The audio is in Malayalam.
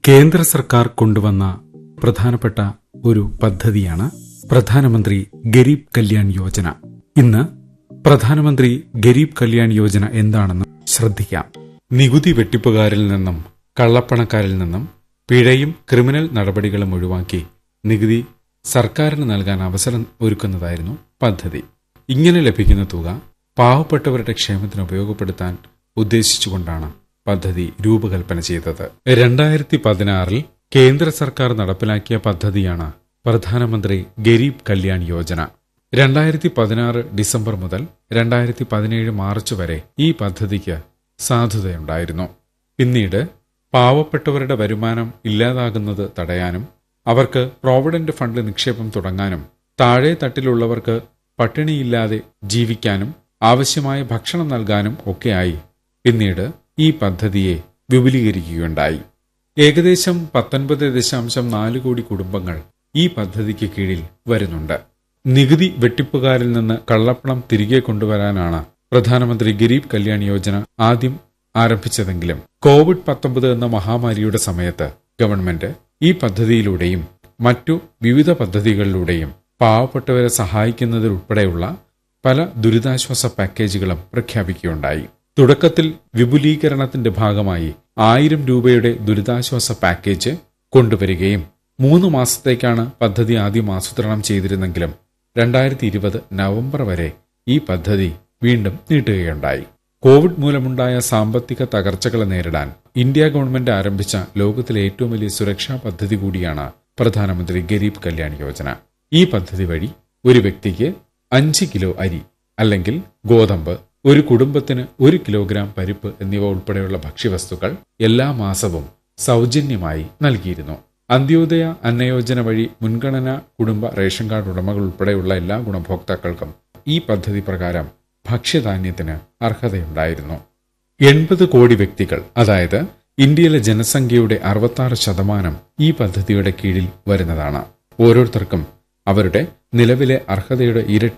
കേന്ദ്ര സർക്കാർ കൊണ്ടുവന്ന പ്രധാനപ്പെട്ട ഒരു പദ്ധതിയാണ് പ്രധാനമന്ത്രി ഗരീബ് കല്യാൺ യോജന ഇന്ന് പ്രധാനമന്ത്രി ഗരീബ് കല്യാൺ യോജന എന്താണെന്ന് ശ്രദ്ധിക്കാം നികുതി വെട്ടിപ്പുകാരിൽ നിന്നും കള്ളപ്പണക്കാരിൽ നിന്നും പിഴയും ക്രിമിനൽ നടപടികളും ഒഴിവാക്കി നികുതി സർക്കാരിന് നൽകാൻ അവസരം ഒരുക്കുന്നതായിരുന്നു പദ്ധതി ഇങ്ങനെ ലഭിക്കുന്ന തുക പാവപ്പെട്ടവരുടെ ക്ഷേമത്തിന് ഉപയോഗപ്പെടുത്താൻ ഉദ്ദേശിച്ചുകൊണ്ടാണ് പദ്ധതി രൂപകൽപ്പന ചെയ്തത് രണ്ടായിരത്തി പതിനാറിൽ കേന്ദ്ര സർക്കാർ നടപ്പിലാക്കിയ പദ്ധതിയാണ് പ്രധാനമന്ത്രി ഗരീബ് കല്യാൺ യോജന രണ്ടായിരത്തി പതിനാറ് ഡിസംബർ മുതൽ രണ്ടായിരത്തി പതിനേഴ് മാർച്ച് വരെ ഈ പദ്ധതിക്ക് സാധുതയുണ്ടായിരുന്നു പിന്നീട് പാവപ്പെട്ടവരുടെ വരുമാനം ഇല്ലാതാകുന്നത് തടയാനും അവർക്ക് പ്രോവിഡന്റ് ഫണ്ട് നിക്ഷേപം തുടങ്ങാനും താഴെ തട്ടിലുള്ളവർക്ക് പട്ടിണിയില്ലാതെ ജീവിക്കാനും ആവശ്യമായ ഭക്ഷണം നൽകാനും ഒക്കെയായി പിന്നീട് ഈ പദ്ധതിയെ വിപുലീകരിക്കുകയുണ്ടായി ഏകദേശം പത്തൊൻപത് ദശാംശം നാല് കോടി കുടുംബങ്ങൾ ഈ പദ്ധതിക്ക് കീഴിൽ വരുന്നുണ്ട് നികുതി വെട്ടിപ്പുകാരിൽ നിന്ന് കള്ളപ്പണം തിരികെ കൊണ്ടുവരാനാണ് പ്രധാനമന്ത്രി ഗരീബ് കല്യാൺ യോജന ആദ്യം ആരംഭിച്ചതെങ്കിലും കോവിഡ് പത്തൊമ്പത് എന്ന മഹാമാരിയുടെ സമയത്ത് ഗവൺമെന്റ് ഈ പദ്ധതിയിലൂടെയും മറ്റു വിവിധ പദ്ധതികളിലൂടെയും പാവപ്പെട്ടവരെ സഹായിക്കുന്നതിലുൾപ്പെടെയുള്ള പല ദുരിതാശ്വാസ പാക്കേജുകളും പ്രഖ്യാപിക്കുകയുണ്ടായി തുടക്കത്തിൽ വിപുലീകരണത്തിന്റെ ഭാഗമായി ആയിരം രൂപയുടെ ദുരിതാശ്വാസ പാക്കേജ് കൊണ്ടുവരികയും മൂന്ന് മാസത്തേക്കാണ് പദ്ധതി ആദ്യം ആസൂത്രണം ചെയ്തിരുന്നെങ്കിലും രണ്ടായിരത്തി ഇരുപത് നവംബർ വരെ ഈ പദ്ധതി വീണ്ടും നീട്ടുകയുണ്ടായി കോവിഡ് മൂലമുണ്ടായ സാമ്പത്തിക തകർച്ചകളെ നേരിടാൻ ഇന്ത്യ ഗവൺമെന്റ് ആരംഭിച്ച ലോകത്തിലെ ഏറ്റവും വലിയ സുരക്ഷാ പദ്ധതി കൂടിയാണ് പ്രധാനമന്ത്രി ഗരീബ് കല്യാൺ യോജന ഈ പദ്ധതി വഴി ഒരു വ്യക്തിക്ക് അഞ്ച് കിലോ അരി അല്ലെങ്കിൽ ഗോതമ്പ് ഒരു കുടുംബത്തിന് ഒരു കിലോഗ്രാം പരിപ്പ് എന്നിവ ഉൾപ്പെടെയുള്ള ഭക്ഷ്യവസ്തുക്കൾ എല്ലാ മാസവും സൗജന്യമായി നൽകിയിരുന്നു അന്ത്യോദയ അന്നയോജന വഴി മുൻഗണന കുടുംബ റേഷൻ കാർഡ് ഉടമകൾ ഉൾപ്പെടെയുള്ള എല്ലാ ഗുണഭോക്താക്കൾക്കും ഈ പദ്ധതി പ്രകാരം ഭക്ഷ്യധാന്യത്തിന് അർഹതയുണ്ടായിരുന്നു എൺപത് കോടി വ്യക്തികൾ അതായത് ഇന്ത്യയിലെ ജനസംഖ്യയുടെ അറുപത്തി ശതമാനം ഈ പദ്ധതിയുടെ കീഴിൽ വരുന്നതാണ് ഓരോരുത്തർക്കും അവരുടെ നിലവിലെ അർഹതയുടെ ഇരട്ടി